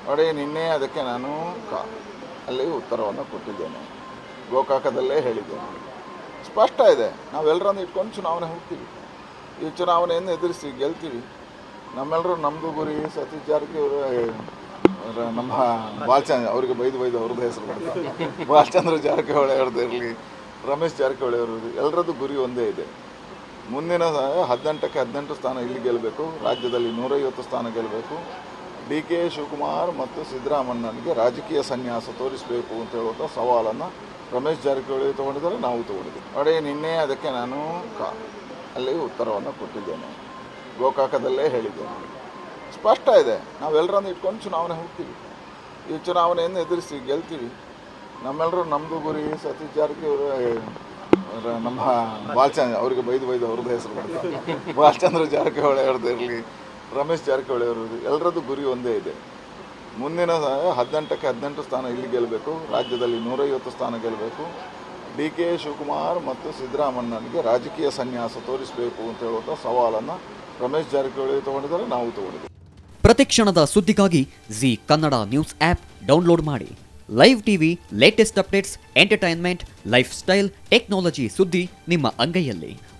ನೋಡಿ ನಿನ್ನೆ ಅದಕ್ಕೆ ನಾನು ಕಾ ಅಲ್ಲಿ ಉತ್ತರವನ್ನು ಕೊಟ್ಟಿದ್ದೇನೆ ಗೋಕಾಕದಲ್ಲೇ ಹೇಳಿದ್ದೇನೆ ಸ್ಪಷ್ಟ ಇದೆ ನಾವೆಲ್ಲರನ್ನು ಇಟ್ಕೊಂಡು ಚುನಾವಣೆ ಹೋಗ್ತೀವಿ ಈ ಚುನಾವಣೆಯನ್ನು ಎದುರಿಸಿ ಗೆಲ್ತೀವಿ ನಮ್ಮೆಲ್ಲರೂ ನಮ್ಮದು ಗುರಿ ಸತೀಶ್ ಜಾರಕಿಹೊಳಿ ರ- ನಮ್ಮ ಬಾಲಚಂದ್ರ ಅವರಿಗೆ ಬೈದು ಬೈದು ಅವ್ರದ್ದು ಹೆಸರು ಬರ್ತದೆ ಬಾಲಚಂದ್ರ ಜಾರಕಿಹೊಳಿ ಅವ್ರದ್ದು ಇರಲಿ ರಮೇಶ್ ಜಾರಕಿಹೊಳಿ ಅವ್ರದ್ದು ಎಲ್ಲರದ್ದು ಗುರಿ ಒಂದೇ ಇದೆ ಮುಂದಿನ ಸ- ಹದಿನೆಂಟಕ್ಕೆ ಹದಿನೆಂಟು ಸ್ಥಾನ ಇಲ್ಲಿ ಗೆಲ್ಲಬೇಕು ರಾಜ್ಯದಲ್ಲಿ ನೂರೈವತ್ತು ಸ್ಥಾನ ಗೆಲ್ಲಬೇಕು ಡಿ ಕೆ ಶಿವಕುಮಾರ್ ಮತ್ತು ಸಿದ್ದರಾಮಣ್ಣನಿಗೆ ರಾಜಕೀಯ ಸನ್ಯಾಸ ತೋರಿಸಬೇಕು ಅಂತ ಹೇಳುವಂಥ ಸವಾಲನ್ನು ರಮೇಶ್ ಜಾರಕಿಹೊಳಿ ತೊಗೊಂಡಿದ್ದಾರೆ ನಾವು ತೊಗೊಂಡಿದ್ದೀವಿ ನೋಡಿ ನಿನ್ನೆ ಅದಕ್ಕೆ ನಾನು ಕಾ ಅಲ್ಲಿ ಉತ್ತರವನ್ನು ಕೊಟ್ಟಿದ್ದೇನೆ ಗೋಕಾಕದಲ್ಲೇ ಹೇಳಿದ್ದೇನೆ ಸ್ಪಷ್ಟ ಇದೆ ನಾವೆಲ್ಲರನ್ನು ಇಟ್ಕೊಂಡು ಚುನಾವಣೆ ಹೋಗ್ತೀವಿ ಈ ಚುನಾವಣೆಯನ್ನು ಎದುರಿಸಿ ಗೆಲ್ತೀವಿ ನಮ್ಮೆಲ್ಲರೂ ನಮ್ಮದು ಗುರಿ ಸತೀಶ್ ಜಾರಕಿಹೊಳಿ ರ- ನಮ್ಮ ಬಾಲಚಂದ್ರ ಅವರಿಗೆ ಬೈದು ಬೈದು ಅವ್ರದ್ದು ಹೆಸರು ಬರ್ತದೆ ಬಾಲಚಂದ್ರ ಜಾರಕಿಹೊಳಿ ಅವ್ರದ್ದು ಇರಲಿ ರಮೇಶ್ ಜಾರಕಿಹೊಳಿ ಅವ್ರದ್ದು ಎಲ್ಲರದ್ದು ಗುರಿ ಒಂದೇ ಇದೆ ಮುಂದಿನ ಸ- ಹದಿನೆಂಟಕ್ಕೆ ಹದಿನೆಂಟು ಸ್ಥಾನ ಇಲ್ಲಿ ಗೆಲ್ಲಬೇಕು ರಾಜ್ಯದಲ್ಲಿ ನೂರೈವತ್ತು ಸ್ಥಾನ ಗೆಲ್ಲಬೇಕು ಡಿ ಕೆ ಶಿವಕುಮಾರ್ ಮತ್ತು ಸಿದ್ದರಾಮಣ್ಣನಿಗೆ ರಾಜಕೀಯ ಸನ್ಯಾಸ ತೋರಿಸಬೇಕು ಅಂತ ಹೇಳುವಂಥ ಸವಾಲನ್ನು ರಮೇಶ್ ಜಾರಕಿಹೊಳಿ ತೊಗೊಂಡಿದ್ದಾರೆ ನಾವು ತೊಗೊಂಡಿದ್ದೀವಿ ಪ್ರತಿಕ್ಷಣದ ಸುದ್ದಿಗಾಗಿ Zee Kannada news app download ಮಾಡಿ live TV latest updates entertainment lifestyle technology ಸುದ್ದಿ ನಿಮ್ಮ ಅಂಗೈಯಲ್ಲಿ